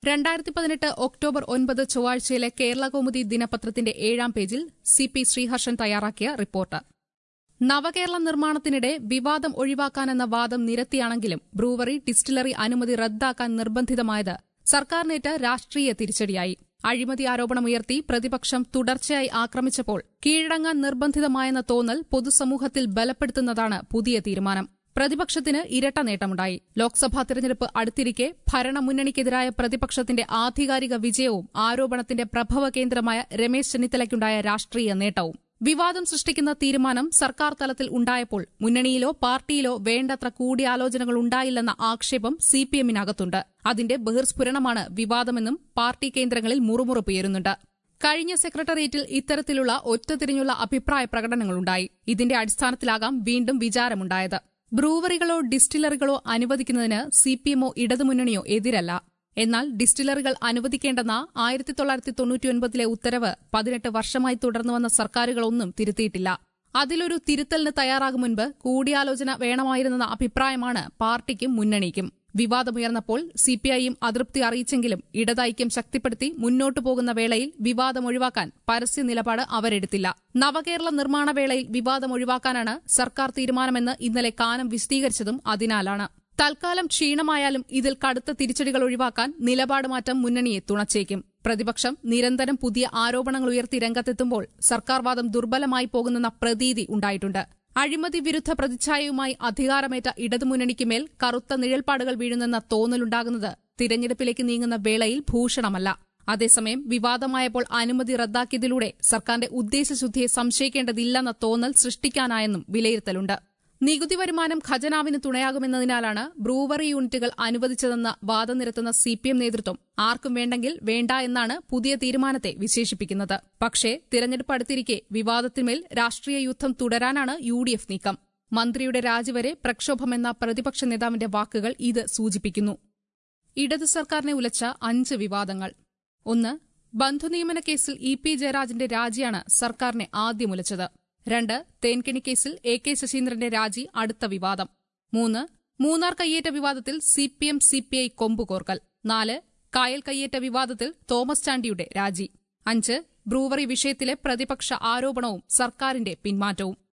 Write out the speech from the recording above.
രണ്ടായിരത്തി പതിനെട്ട് ഒക്ടോബർ ഒൻപത് ചൊവ്വാഴ്ചയിലെ കേരളകൗമുദി ദിനപത്രത്തിന്റെ ഏഴാം പേജിൽ സി പി ശ്രീഹർഷൻ തയ്യാറാക്കിയ റിപ്പോർട്ട് നവകേരള നിർമ്മാണത്തിനിടെ വിവാദം ഒഴിവാക്കാനെന്ന വാദം നിരത്തിയാണെങ്കിലും ബ്രൂവറി ഡിസ്റ്റിലറി അനുമതി റദ്ദാക്കാൻ നിർബന്ധിതമായത് സർക്കാരിനേറ്റ രാഷ്ട്രീയ തിരിച്ചടിയായി അഴിമതി ആരോപണമുയർത്തി പ്രതിപക്ഷം തുടർച്ചയായി ആക്രമിച്ചപ്പോൾ കീഴടങ്ങാൻ നിർബന്ധിതമായെന്ന തോന്നൽ പൊതുസമൂഹത്തിൽ ബലപ്പെടുത്തുന്നതാണ് പുതിയ തീരുമാനം പ്രതിപക്ഷത്തിന് ഇരട്ട നേട്ടമുണ്ടായി ലോക്സഭാ തെരഞ്ഞെടുപ്പ് അടുത്തിരിക്കെ ഭരണമുന്നണിക്കെതിരായ പ്രതിപക്ഷത്തിന്റെ ആധികാരിക വിജയവും ആരോപണത്തിന്റെ പ്രഭവ കേന്ദ്രമായ രമേശ് ചെന്നിത്തലയ്ക്കുണ്ടായ രാഷ്ട്രീയ നേട്ടവും വിവാദം സൃഷ്ടിക്കുന്ന തീരുമാനം സർക്കാർ തലത്തിൽ ഉണ്ടായപ്പോൾ മുന്നണിയിലോ പാർട്ടിയിലോ വേണ്ടത്ര കൂടിയാലോചനകൾ ഉണ്ടായില്ലെന്ന ആക്ഷേപം സിപിഎമ്മിനകത്തുണ്ട് അതിന്റെ ബഹിർസ്ഫുരണമാണ് വിവാദമെന്നും പാർട്ടി കേന്ദ്രങ്ങളിൽ മുറുമുറുപ്പുയരുന്നുണ്ട് കഴിഞ്ഞ സെക്രട്ടേറിയറ്റിൽ ഇത്തരത്തിലുള്ള ഒറ്റതിരിഞ്ഞുള്ള അഭിപ്രായ പ്രകടനങ്ങളുണ്ടായി ഇതിന്റെ അടിസ്ഥാനത്തിലാകാം വീണ്ടും വിചാരമുണ്ടായത് ബ്രൂവറികളോ ഡിസ്റ്റിലറികളോ അനുവദിക്കുന്നതിന് സിപിഎമ്മോ ഇടതുമുന്നണിയോ എതിരല്ല എന്നാൽ ഡിസ്റ്റിലറികൾ അനുവദിക്കേണ്ടെന്ന ആയിരത്തി തൊള്ളായിരത്തി തൊണ്ണൂറ്റിയൊൻപതിലെ ഉത്തരവ് പതിനെട്ട് വർഷമായി തുടർന്നുവന്ന സർക്കാരുകളൊന്നും തിരുത്തിയിട്ടില്ല അതിലൊരു തിരുത്തലിന് തയ്യാറാകും മുൻപ് കൂടിയാലോചന വേണമായിരുന്നെന്ന അഭിപ്രായമാണ് പാർട്ടിക്കും മുന്നണിക്കും വിവാദമുയർന്നപ്പോൾ സിപിഐയും അതൃപ്തി അറിയിച്ചെങ്കിലും ഇടതൈക്യം ശക്തിപ്പെടുത്തി മുന്നോട്ടു പോകുന്ന വേളയിൽ വിവാദം ഒഴിവാക്കാൻ പരസ്യ നിലപാട് അവരെടുത്തില്ല നവകേരള നിർമ്മാണ വേളയിൽ വിവാദം ഒഴിവാക്കാനാണ് സർക്കാർ തീരുമാനമെന്ന് ഇന്നലെ കാനം വിശദീകരിച്ചതും അതിനാലാണ് തൽക്കാലം ക്ഷീണമായാലും ഇതിൽ കടുത്ത തിരിച്ചടികൾ ഒഴിവാക്കാൻ നിലപാട് മാറ്റം മുന്നണിയെ തുണച്ചേക്കും പ്രതിപക്ഷം നിരന്തരം പുതിയ ആരോപണങ്ങൾ ഉയർത്തി രംഗത്തെത്തുമ്പോൾ സർക്കാർ വാദം ദുർബലമായി പോകുന്നെന്ന പ്രതീതി ഉണ്ടായിട്ടുണ്ട് അഴിമതി വിരുദ്ധ പ്രതിച്ഛായയുമായി അധികാരമേറ്റ ഇടതുമുന്നണിക്ക് മേൽ കറുത്ത നിഴൽപ്പാടുകൾ വീഴുന്നെന്ന തോന്നലുണ്ടാകുന്നത് തിരഞ്ഞെടുപ്പിലേക്ക് നീങ്ങുന്ന വേളയിൽ ഭൂഷണമല്ല അതേസമയം വിവാദമായപ്പോൾ അനുമതി റദ്ദാക്കിയതിലൂടെ സർക്കാരിന്റെ ഉദ്ദേശശുദ്ധിയെ സംശയിക്കേണ്ടതില്ലെന്ന തോന്നൽ സൃഷ്ടിക്കാനായെന്നും വിലയിരുത്തലുണ്ട് നികുതി വരുമാനം ഖജനാവിന് തുണയാകുമെന്നതിനാലാണ് ബ്രൂവറി യൂണിറ്റുകൾ അനുവദിച്ചതെന്ന വാദം നിരത്തുന്ന സിപിഎം നേതൃത്വം ആർക്കും വേണ്ടെങ്കിൽ വേണ്ട എന്നാണ് പുതിയ തീരുമാനത്തെ വിശേഷിപ്പിക്കുന്നത് പക്ഷേ തിരഞ്ഞെടുപ്പ് അടുത്തിരിക്കെ വിവാദത്തിന്മേൽ രാഷ്ട്രീയ യുദ്ധം തുടരാനാണ് യു ഡി എഫ് നീക്കം മന്ത്രിയുടെ രാജിവരെ പ്രക്ഷോഭമെന്ന പ്രതിപക്ഷ നേതാവിന്റെ വാക്കുകൾ ഇത് സൂചിപ്പിക്കുന്നു ഇടതു സർക്കാരിനെ ഉലച്ച അഞ്ച് വിവാദങ്ങൾ ഒന്ന് ബന്ധുനിയമന കേസിൽ ഇ പി ജയരാജന്റെ രാജിയാണ് സർക്കാരിനെ ആദ്യം ഉലച്ചത് രണ്ട് തേൻകെണി കേസിൽ എ കെ ശശീന്ദ്രന്റെ രാജി അടുത്ത വിവാദം മൂന്ന് മൂന്നാർ കയ്യേറ്റ വിവാദത്തിൽ സിപിഎം സിപിഐ കൊമ്പുകോർക്കൽ നാല് കായൽ കയ്യേറ്റ വിവാദത്തിൽ തോമസ് ചാണ്ടിയുടെ രാജി അഞ്ച് ബ്രൂവറി വിഷയത്തിലെ പ്രതിപക്ഷ ആരോപണവും സർക്കാരിന്റെ പിന്മാറ്റവും